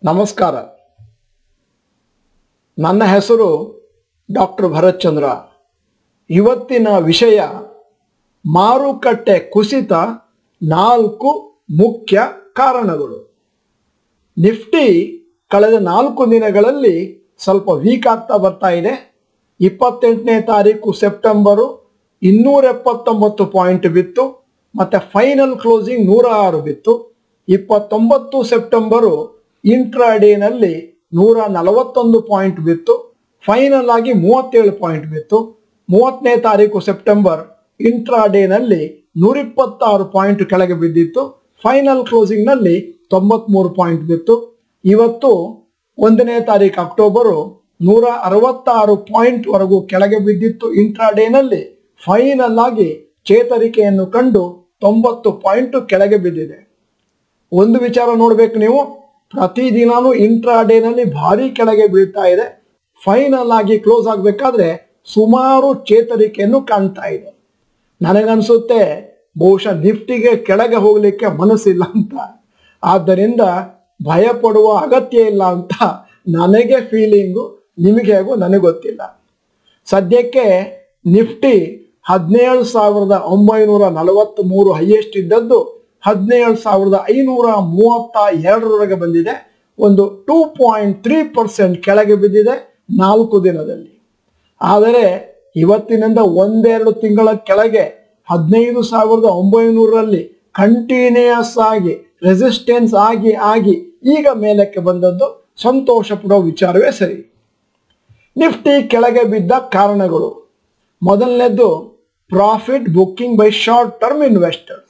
ನಮಸ್ಕಾರ ನನ್ನ ಹೆಸರು ಡಾಕ್ಟರ್ ಭರತ್ ಚಂದ್ರ ಇವತ್ತಿನ ವಿಷಯ ಮಾರುಕಟ್ಟೆ ಕುಸಿತ ನಾಲ್ಕು ಮುಖ್ಯ ಕಾರಣಗಳು ನಿಫ್ಟಿ ಕಳೆದ ನಾಲ್ಕು ದಿನಗಳಲ್ಲಿ ಸ್ವಲ್ಪ ವೀಕ್ ಆಗ್ತಾ ಬರ್ತಾ ಇದೆ ಇಪ್ಪತ್ತೆಂಟನೇ ತಾರೀಕು ಸೆಪ್ಟೆಂಬರು ಇನ್ನೂರ ಎಪ್ಪತ್ತೊಂಬತ್ತು ಪಾಯಿಂಟ್ ಬಿತ್ತು ಮತ್ತೆ ಫೈನಲ್ ಕ್ಲೋಸಿಂಗ್ ನೂರ ಆರು ಬಿತ್ತು ಇಪ್ಪತ್ತೊಂಬತ್ತು ಸೆಪ್ಟೆಂಬರು ಇಂಟ್ರಾಡೇನಲ್ಲಿ ನೂರ ನಲವತ್ತೊಂದು ಪಾಯಿಂಟ್ ಬಿತ್ತು ಫೈನಲ್ ಆಗಿ ಮೂವತ್ತೇಳು ಪಾಯಿಂಟ್ ಬಿತ್ತು ಮೂವತ್ತನೇ ತಾರೀಕು ಸೆಪ್ಟೆಂಬರ್ ಇಂಟ್ರಾಡೇನಲ್ಲಿ ನೂರಿಪ್ಪತ್ತಾರು ಪಾಯಿಂಟ್ ಕೆಳಗೆ ಬಿದ್ದಿತ್ತು ಫೈನಲ್ ಕ್ಲೋಸಿಂಗ್ನಲ್ಲಿ ತೊಂಬತ್ಮೂರು ಪಾಯಿಂಟ್ ಬಿತ್ತು ಇವತ್ತು ಒಂದನೇ ತಾರೀಕು ಅಕ್ಟೋಬರು ನೂರ ಅರವತ್ತಾರು ಪಾಯಿಂಟ್ ವರೆಗೂ ಕೆಳಗೆ ಬಿದ್ದಿತ್ತು ಇಂಟ್ರಾಡೇನಲ್ಲಿ ಫೈನಲ್ ಆಗಿ ಚೇತರಿಕೆಯನ್ನು ಕಂಡು ತೊಂಬತ್ತು ಪಾಯಿಂಟ್ ಕೆಳಗೆ ಬಿದ್ದಿದೆ ಒಂದು ವಿಚಾರ ನೋಡ್ಬೇಕು ನೀವು ಪ್ರತಿದಿನಾನು ಇಂಟ್ರಾಡೇನಲ್ಲಿ ಭಾರಿ ಕೆಳಗೆ ಬೀಳ್ತಾ ಇದೆ ಫೈನಲ್ ಆಗಿ ಕ್ಲೋಸ್ ಆಗಬೇಕಾದ್ರೆ ಸುಮಾರು ಚೇತರಿಕೆಯನ್ನು ಕಾಣ್ತಾ ಇದೆ ನನಗನ್ಸುತ್ತೆ ಬಹುಶಃ ನಿಫ್ಟಿಗೆ ಕೆಳಗೆ ಹೋಗ್ಲಿಕ್ಕೆ ಮನಸ್ಸಿಲ್ಲ ಅಂತ ಆದ್ದರಿಂದ ಭಯ ಪಡುವ ಅಗತ್ಯ ಇಲ್ಲ ಅಂತ ನನಗೆ ಫೀಲಿಂಗು ನಿಮಗೆ ಹೇಗೋ ನನಗೆ ಗೊತ್ತಿಲ್ಲ ಸದ್ಯಕ್ಕೆ ನಿಫ್ಟಿ ಹದಿನೇಳು ಸಾವಿರದ ಒಂಬೈನೂರ ನಲವತ್ತ್ ಮೂರು ಹೈಯೆಸ್ಟ್ ಇದ್ದದ್ದು ಹದಿನೇಳು ಸಾವಿರದ ಐನೂರ ಮೂವತ್ತ ಎರಡರವರೆಗೆ ಬಂದಿದೆ ಒಂದು ಟೂ ಪಾಯಿಂಟ್ ತ್ರೀ ಪರ್ಸೆಂಟ್ ಕೆಳಗೆ ಬಿದ್ದಿದೆ ನಾಲ್ಕು ದಿನದಲ್ಲಿ ಆದರೆ ಇವತ್ತಿನಿಂದ ಒಂದೆರಡು ತಿಂಗಳ ಕೆಳಗೆ ಹದಿನೈದು ಸಾವಿರದ ಒಂಬೈನೂರರಲ್ಲಿ ಕಂಟಿನ್ಯೂಯಸ್ ಆಗಿ ರೆಸಿಸ್ಟೆನ್ಸ್ ಆಗಿ ಆಗಿ ಈಗ ಮೇಲಕ್ಕೆ ಬಂದದ್ದು ಸಂತೋಷ ಪಡೋ ವಿಚಾರವೇ ಸರಿ ನಿಫ್ಟಿ ಕೆಳಗೆ ಬಿದ್ದ ಕಾರಣಗಳು ಮೊದಲನೇದು profit booking by short term investors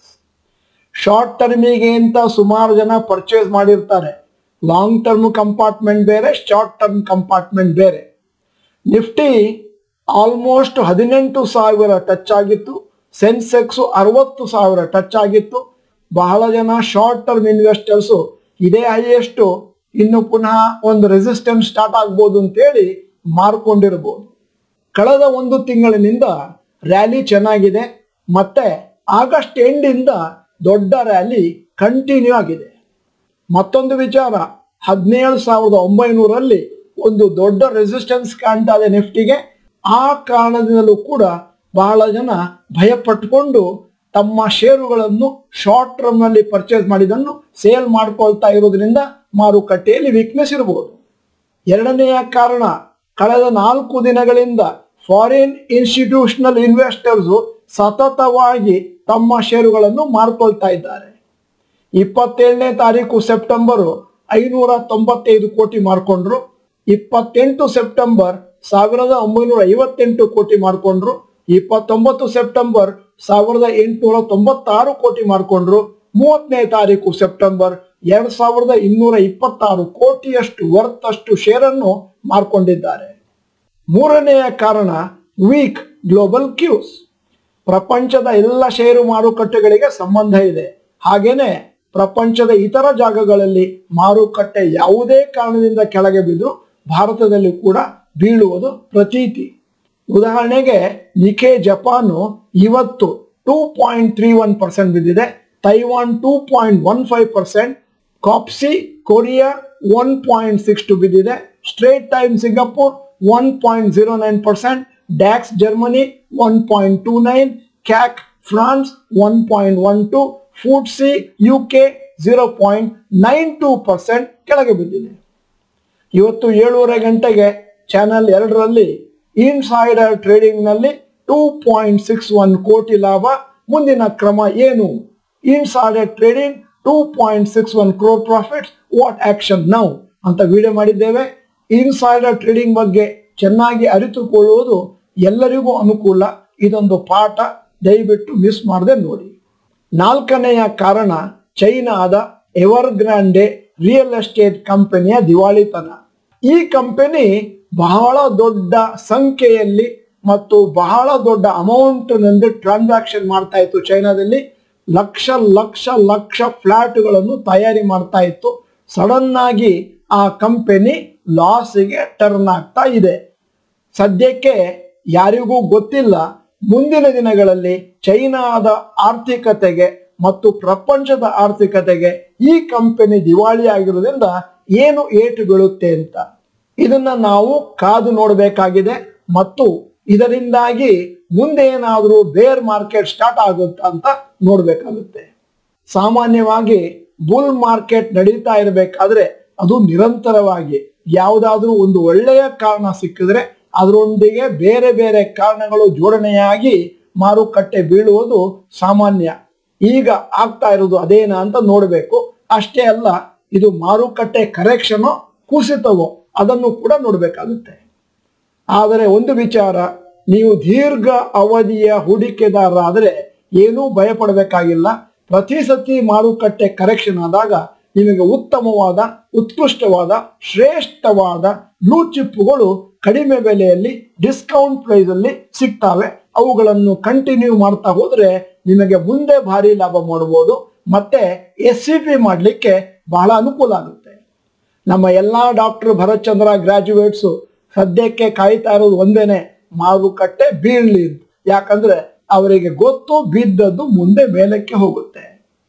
short ಟರ್ಮಿಗೆ ಅಂತ ಸುಮಾರು ಜನ ಪರ್ಚೇಸ್ ಮಾಡಿರ್ತಾರೆ ಲಾಂಗ್ ಟರ್ಮ್ ಕಂಪಾರ್ಟ್ಮೆಂಟ್ ಬೇರೆ ಶಾರ್ಟ್ ಟರ್ಮ್ ಕಂಪಾರ್ಟ್ಮೆಂಟ್ ಬೇರೆ ನಿಫ್ಟಿ ಆಲ್ಮೋಸ್ಟ್ ಹದಿನೆಂಟು ಸಾವಿರ ಟಚ್ ಆಗಿತ್ತು ಸೆನ್ಸೆಕ್ಸು ಅರವತ್ತು ಸಾವಿರ ಟಚ್ ಆಗಿತ್ತು ಬಹಳ ಜನ ಶಾರ್ಟ್ ಟರ್ಮ್ ಇನ್ವೆಸ್ಟರ್ಸು ಇದೇ ಹೈಯೆಸ್ಟು ಇನ್ನು ಪುನಃ ಒಂದು ರೆಸಿಸ್ಟೆನ್ಸ್ ಸ್ಟಾರ್ಟ್ ಆಗ್ಬೋದು ಅಂತೇಳಿ ಮಾರ್ಕೊಂಡಿರ್ಬೋದು ಕಳೆದ ಒಂದು ತಿಂಗಳಿನಿಂದ ರ್ಯಾಲಿ ಚೆನ್ನಾಗಿದೆ ಮತ್ತೆ ಆಗಸ್ಟ್ ಎಂಡಿಂದ ದೊಡ್ಡ ರ್ಯಾಲಿ ಕಂಟಿನ್ಯೂ ಆಗಿದೆ ಮತ್ತೊಂದು ವಿಚಾರ ಹದಿನೇಳು ಸಾವಿರದ ಒಂಬೈನೂರಲ್ಲಿ ಒಂದು ದೊಡ್ಡ ರೆಸಿಸ್ಟೆನ್ಸ್ ಕಾಣ್ತಾ ಇದೆ ನಿಫ್ಟಿಗೆ ಆ ಕಾರಣದಿಂದಲೂ ಕೂಡ ಬಹಳ ಜನ ಭಯ ಪಟ್ಕೊಂಡು ತಮ್ಮ ಷೇರುಗಳನ್ನು ಶಾರ್ಟ್ ಟರ್ಮ್ ನಲ್ಲಿ ಪರ್ಚೇಸ್ ಮಾಡಿದನ್ನು ಸೇಲ್ ಮಾಡ್ಕೊಳ್ತಾ ಇರೋದ್ರಿಂದ ಮಾರುಕಟ್ಟೆಯಲ್ಲಿ ವೀಕ್ನೆಸ್ ಇರಬಹುದು ಎರಡನೆಯ ಕಾರಣ ಕಳೆದ ನಾಲ್ಕು ದಿನಗಳಿಂದ ಫಾರಿನ್ ಇನ್ಸ್ಟಿಟ್ಯೂಷನಲ್ ಇನ್ವೆಸ್ಟರ್ಸ್ ಸತತವಾಗಿ ತಮ್ಮ ಷೇರುಗಳನ್ನು ಮಾರ್ಕೊಳ್ತಾ ಇದ್ದಾರೆ ಇಪ್ಪತ್ತೇಳನೇ ತಾರೀಕು ಸೆಪ್ಟೆಂಬರ್ ಐನೂರ ತೊಂಬತ್ತೈದು ಕೋಟಿ ಮಾರ್ಕೊಂಡ್ರು ಇಪ್ಪತ್ತೆಂಟು ಸೆಪ್ಟೆಂಬರ್ ಸಾವಿರದ ಒಂಬೈನೂರ ಐವತ್ತೆಂಟು ಕೋಟಿ ಮಾರ್ಕೊಂಡ್ರು ಇಪ್ಪತ್ತೊಂಬತ್ತು ಸೆಪ್ಟೆಂಬರ್ ಸಾವಿರದ ಎಂಟುನೂರ ತೊಂಬತ್ತಾರು ಕೋಟಿ ಮಾರ್ಕೊಂಡ್ರು ಮೂವತ್ತನೇ ತಾರೀಕು ಸೆಪ್ಟೆಂಬರ್ ಎರಡ್ ಸಾವಿರದ ಇನ್ನೂರ ಇಪ್ಪತ್ತಾರು ಕೋಟಿಯಷ್ಟು ವರ್ತ್ ಅಷ್ಟು ಶೇರನ್ನು ಮಾರ್ಕೊಂಡಿದ್ದಾರೆ ಮೂರನೆಯ ಕಾರಣ ವೀಕ್ ಗ್ಲೋಬಲ್ ಕ್ಯೂಸ್ ಪ್ರಪಂಚದ ಎಲ್ಲ ಷೇರು ಮಾರುಕಟ್ಟೆಗಳಿಗೆ ಸಂಬಂಧ ಇದೆ ಹಾಗೇನೆ ಪ್ರಪಂಚದ ಇತರ ಜಾಗಗಳಲ್ಲಿ ಮಾರುಕಟ್ಟೆ ಯಾವುದೇ ಕಾರಣದಿಂದ ಕೆಳಗೆ ಬಿದ್ದು ಭಾರತದಲ್ಲಿ ಕೂಡ ಬೀಳುವುದು ಪ್ರತೀತಿ ಉದಾಹರಣೆಗೆ ನಿಖೆ ಜಪಾನು ಇವತ್ತು two point three one percent ಬಿದ್ದಿದೆ Taiwan two point one five percent ಕಾಪ್ಸಿ Korea one point six two ಬಿದ್ದಿದೆ Straits Times Singapore one point zero nine percent DAX Germany one point two nine CAC France one point one two FTSE U K zero point nine two percent ಕೆಳಗೆ ಬಿದ್ದಿದೆ ಇವತ್ತು ಏಳೂವರೆ ಗಂಟೆಗೆ channel ಎರಡರಲ್ಲಿ insider trading ನಲ್ಲಿ two point six one ಕೋಟಿ ಲಾಭ ಮುಂದಿನ ಕ್ರಮ ಏನು insider trading two point six one crore profits what action now ಅಂತ ವಿಡಿಯೋ ಮಾಡಿದ್ದೇವೆ ಇನ್ಸೈಡರ್ ಟ್ರೇಡಿಂಗ್ ಬಗ್ಗೆ ಚೆನ್ನಾಗಿ ಅರಿತುಕೊಳ್ಳುವುದು ಎಲ್ಲರಿಗೂ ಅನುಕೂಲ ಇದೊಂದು ಪಾಠ ದಯವಿಟ್ಟು ಮಿಸ್ ಮಾಡದೆ ನೋಡಿ ನಾಲ್ಕನೆಯ ಕಾರಣ ಚೈನಾದ ಎವರ್ ಗ್ರಾಂಡೆ ರಿಯಲ್ ಎಸ್ಟೇಟ್ ಕಂಪನಿಯ ದಿವಾಳಿತನ ಈ ಕಂಪನಿ ಬಹಳ ದೊಡ್ಡ ಸಂಖ್ಯೆಯಲ್ಲಿ ಮತ್ತು ಬಹಳ ದೊಡ್ಡ ಅಮೌಂಟ್ ನಂದು ಟ್ರಾನ್ಸಾಕ್ಷನ್ ಮಾಡ್ತಾ ಇತ್ತು ಚೈನಾದಲ್ಲಿ ಲಕ್ಷ ಲಕ್ಷ ಲಕ್ಷ ಫ್ಲಾಟ್ಗಳನ್ನು ತಯಾರಿ ಮಾಡ್ತಾ ಇತ್ತು ಸಡನ್ ಆಗಿ ಆ ಕಂಪನಿ ಲಾಸಿಗೆ ಟರ್ನ್ ಆಗ್ತಾ ಇದೆ ಸದ್ಯಕ್ಕೆ ಯಾರಿಗೂ ಗೊತ್ತಿಲ್ಲ ಮುಂದಿನ ದಿನಗಳಲ್ಲಿ ಚೈನಾದ ಆರ್ಥಿಕತೆಗೆ ಮತ್ತು ಪ್ರಪಂಚದ ಆರ್ಥಿಕತೆಗೆ ಈ ಕಂಪನಿ ದಿವಾಳಿ ಆಗಿರೋದ್ರಿಂದ ಏನು ಏಟು ಬೀಳುತ್ತೆ ಅಂತ ಇದನ್ನ ನಾವು ಕಾದು ನೋಡಬೇಕಾಗಿದೆ ಮತ್ತು ಇದರಿಂದಾಗಿ ಮುಂದೆ ಏನಾದರೂ ಬೇರ್ ಮಾರ್ಕೆಟ್ ಸ್ಟಾರ್ಟ್ ಆಗುತ್ತಾ ಅಂತ ನೋಡ್ಬೇಕಾಗುತ್ತೆ ಸಾಮಾನ್ಯವಾಗಿ ಬುಲ್ ಮಾರ್ಕೆಟ್ ನಡೀತಾ ಇರಬೇಕಾದ್ರೆ ಅದು ನಿರಂತರವಾಗಿ ಯಾವುದಾದ್ರೂ ಒಂದು ಒಳ್ಳೆಯ ಕಾರಣ ಸಿಕ್ಕಿದ್ರೆ ಅದರೊಂದಿಗೆ ಬೇರೆ ಬೇರೆ ಕಾರಣಗಳು ಜೋಡಣೆಯಾಗಿ ಮಾರುಕಟ್ಟೆ ಬೀಳುವುದು ಸಾಮಾನ್ಯ ಈಗ ಆಗ್ತಾ ಇರೋದು ಅದೇನಾ ಅಂತ ನೋಡಬೇಕು ಅಷ್ಟೇ ಅಲ್ಲ ಇದು ಮಾರುಕಟ್ಟೆ ಕರೆಕ್ಷನೋ ಕುಸಿತವೋ ಅದನ್ನು ಕೂಡ ನೋಡಬೇಕಾಗುತ್ತೆ ಆದರೆ ಒಂದು ವಿಚಾರ ನೀವು ದೀರ್ಘ ಅವಧಿಯ ಹೂಡಿಕೆದಾರರಾದರೆ ಏನೂ ಭಯಪಡಬೇಕಾಗಿಲ್ಲ ಪ್ರತಿ ಸತಿ ಮಾರುಕಟ್ಟೆ ಕರೆಕ್ಷನ್ ಆದಾಗ ನಿಮಗೆ ಉತ್ತಮವಾದ ಉತ್ಕೃಷ್ಟವಾದ ಶ್ರೇಷ್ಠವಾದ ಬ್ಲೂ ಚಿಪ್ಪುಗಳು ಕಡಿಮೆ ಬೆಲೆಯಲ್ಲಿ ಡಿಸ್ಕೌಂಟ್ ಪ್ರೈಸ್ ಅಲ್ಲಿ ಸಿಗ್ತವೆ ಅವುಗಳನ್ನು ಕಂಟಿನ್ಯೂ ಮಾಡ್ತಾ ಹೋದ್ರೆ ನಿಮಗೆ ಮುಂದೆ ಭಾರಿ ಲಾಭ ಮಾಡಬಹುದು ಮತ್ತೆ ಎಸ್ ಸಿ ಪಿ ಮಾಡಲಿಕ್ಕೆ ಬಹಳ ಅನುಕೂಲ ಆಗುತ್ತೆ ನಮ್ಮ ಎಲ್ಲಾ ಡಾಕ್ಟರ್ ಭರತ್ ಚಂದ್ರ ಗ್ರಾಜುಯೇಟ್ಸು ಸದ್ಯಕ್ಕೆ ಕಾಯ್ತಾ ಇರೋದು ಒಂದೇನೆ ಮಾರುಕಟ್ಟೆ ಬೀಳ್ಲಿ ಅಂತ ಯಾಕಂದ್ರೆ ಅವರಿಗೆ ಗೊತ್ತು ಬಿದ್ದದ್ದು ಮುಂದೆ ಮೇಲಕ್ಕೆ ಹೋಗುತ್ತೆ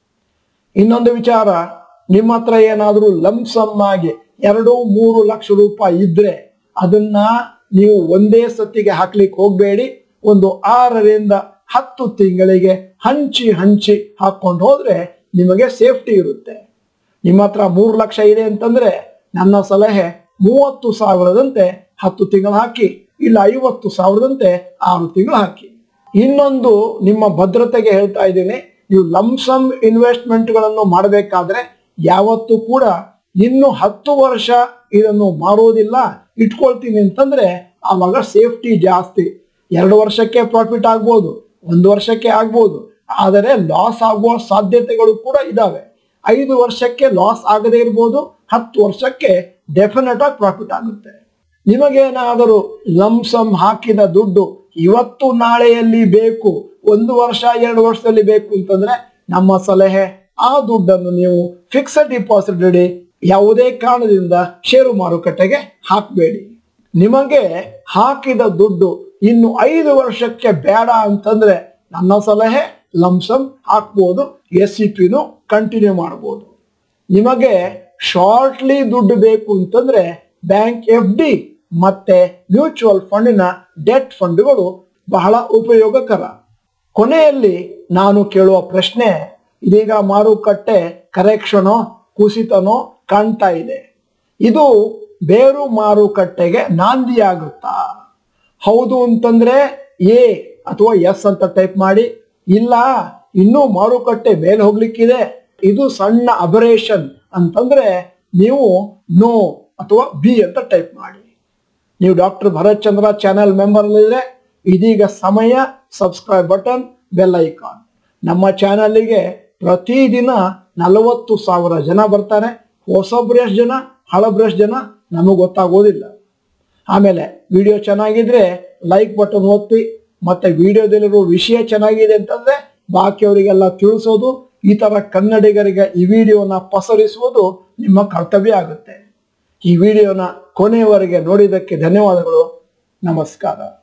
ಇನ್ನೊಂದು ವಿಚಾರ ನಿಮ್ಮ ಹತ್ರ ಏನಾದರೂ ಲಂಸಮ್ ಆಗಿ ಎರಡು ಮೂರು ಲಕ್ಷ ರೂಪಾಯಿ ಇದ್ರೆ ಅದನ್ನ ನೀವು ಒಂದೇ ಸತಿಗೆ ಹಾಕ್ಲಿಕ್ಕೆ ಹೋಗ್ಬೇಡಿ ಒಂದು ಆರರಿಂದ ಹತ್ತು ತಿಂಗಳಿಗೆ ಹಂಚಿ ಹಂಚಿ ಹಾಕೊಂಡು ಹೋದ್ರೆ ನಿಮಗೆ ಸೇಫ್ಟಿ ಇರುತ್ತೆ ನಿಮ್ಮ ಹತ್ರ ಮೂರು ಲಕ್ಷ ಇದೆ ಅಂತಂದ್ರೆ ನನ್ನ ಸಲಹೆ ಮೂವತ್ತು ಸಾವಿರದಂತೆ ಹತ್ತು ತಿಂಗಳು ಹಾಕಿ ಇಲ್ಲ ಐವತ್ತು ಸಾವಿರದಂತೆ ಆರು ತಿಂಗಳು ಹಾಕಿ ಇನ್ನೊಂದು ನಿಮ್ಮ ಭದ್ರತೆಗೆ ಹೇಳ್ತಾ ಇದ್ದೀನಿ ನೀವು ಲಂಸಮ್ ಇನ್ವೆಸ್ಟ್ಮೆಂಟ್ಗಳನ್ನು ಮಾಡಬೇಕಾದ್ರೆ ಯಾವತ್ತೂ ಕೂಡ ಇನ್ನು ಹತ್ತು ವರ್ಷ ಇದನ್ನು ಮಾರೋದಿಲ್ಲ ಇಟ್ಕೊಳ್ತೀನಿ ಅಂತಂದ್ರೆ ಆವಾಗ ಸೇಫ್ಟಿ ಜಾಸ್ತಿ ಎರಡು ವರ್ಷಕ್ಕೆ ಪ್ರಾಫಿಟ್ ಆಗ್ಬೋದು ಒಂದು ವರ್ಷಕ್ಕೆ ಆಗ್ಬೋದು ಆದರೆ ಲಾಸ್ ಆಗುವ ಸಾಧ್ಯತೆಗಳು ಕೂಡ ಇದಾವೆ ಐದು ವರ್ಷಕ್ಕೆ ಲಾಸ್ ಆಗದೇ ಇರ್ಬೋದು ಹತ್ತು ವರ್ಷಕ್ಕೆ ಡೆಫಿನೆಟ್ ಆಗಿ ಪ್ರಾಫಿಟ್ ಆಗುತ್ತೆ ನಿಮಗೇನಾದರೂ ಲಂಸಮ್ ಹಾಕಿದ ದುಡ್ಡು ಇವತ್ತು ನಾಳೆಯಲ್ಲಿ ಬೇಕು ಒಂದು ವರ್ಷ ಎರಡು ವರ್ಷದಲ್ಲಿ ಬೇಕು ಅಂತಂದ್ರೆ ನಮ್ಮ ಸಲಹೆ ಆ ದುಡ್ಡನ್ನು ನೀವು ಫಿಕ್ಸಡ್ ಡಿಪಾಸಿಟ್ ಇಡಿ ಯಾವುದೇ ಕಾರಣದಿಂದ ಷೇರು ಮಾರುಕಟ್ಟೆಗೆ ಹಾಕಬೇಡಿ ನಿಮಗೆ ಹಾಕಿದ ದುಡ್ಡು ಇನ್ನು ಐದು ವರ್ಷಕ್ಕೆ ಬೇಡ ಅಂತಂದ್ರೆ ನನ್ನ ಸಲಹೆ ಲಂಸಮ್ ಹಾಕ್ಬೋದು ಎಸ್ ಸಿ ಪಿನು ಕಂಟಿನ್ಯೂ ಮಾಡ್ಬೋದು ನಿಮಗೆ ಶಾರ್ಟ್ಲಿ ದುಡ್ಡು ಬೇಕು ಅಂತಂದ್ರೆ ಬ್ಯಾಂಕ್ ಎಫ್ ಡಿ ಮತ್ತೆ ಮ್ಯೂಚುವಲ್ ಫಂಡಿನ ಡೆಟ್ ಫಂಡ್ಗಳು ಬಹಳ ಉಪಯೋಗಕರ ಕೊನೆಯಲ್ಲಿ ನಾನು ಕೇಳುವ ಪ್ರಶ್ನೆ ಇದೀಗ ಮಾರುಕಟ್ಟೆ ಕರೆಕ್ಷನೋ ಕುಸಿತನೋ ಕಾಣ್ತಾ ಇದೆ ಇದು ಬೇರು ಮಾರುಕಟ್ಟೆಗೆ ನಾಂದಿಯಾಗುತ್ತಾ ಹೌದು ಅಂತಂದ್ರೆ ಎ ಅಥವಾ ಎಸ್ ಅಂತ ಟೈಪ್ ಮಾಡಿ ಇಲ್ಲ ಇನ್ನೂ ಮಾರುಕಟ್ಟೆ ಮೇಲೆ ಹೋಗ್ಲಿಕ್ಕಿದೆ ಇದು ಸಣ್ಣ ಅಬರೇಷನ್ ಅಂತಂದ್ರೆ ನೀವು ನೋ ಅಥವಾ ಬಿ ಅಂತ ಟೈಪ್ ಮಾಡಿ ನೀವು doctor Bharath Chandra channel member ಇದ್ರೆ ಇದೀಗ ಸಮಯ ಸಬ್ಸ್ಕ್ರೈಬ್ ಬಟನ್ ಬೆಲ್ ಐಕಾನ್ ನಮ್ಮ ಚಾನಲ್ಗೆ ಪ್ರತಿದಿನ ನಲವತ್ತು ಸಾವಿರ ಜನ ಬರ್ತಾರೆ ಹೊಸಬ್ರು ಎಷ್ಟು ಜನ ಹಳಬ್ರು ಎಷ್ಟು ಜನ ನಮಗೆ ಗೊತ್ತಾಗೋದಿಲ್ಲ ಆಮೇಲೆ ವಿಡಿಯೋ ಚೆನ್ನಾಗಿದ್ರೆ ಲೈಕ್ ಬಟನ್ ಒತ್ತಿ ಮತ್ತೆ ವಿಡಿಯೋದಲ್ಲಿರೋ ವಿಷಯ ಚೆನ್ನಾಗಿದೆ ಅಂತಂದ್ರೆ ಬಾಕಿಯವರಿಗೆಲ್ಲ ತಿಳಿಸೋದು ಈ ತರ ಕನ್ನಡಿಗರಿಗೆ ಈ ವಿಡಿಯೋನ ಪಸರಿಸುವುದು ನಿಮ್ಮ ಕರ್ತವ್ಯ ಆಗುತ್ತೆ ಈ ವಿಡಿಯೋನ ಕೊನೆಯವರೆಗೆ ನೋಡಿದ್ದಕ್ಕೆ ಧನ್ಯವಾದಗಳು ನಮಸ್ಕಾರ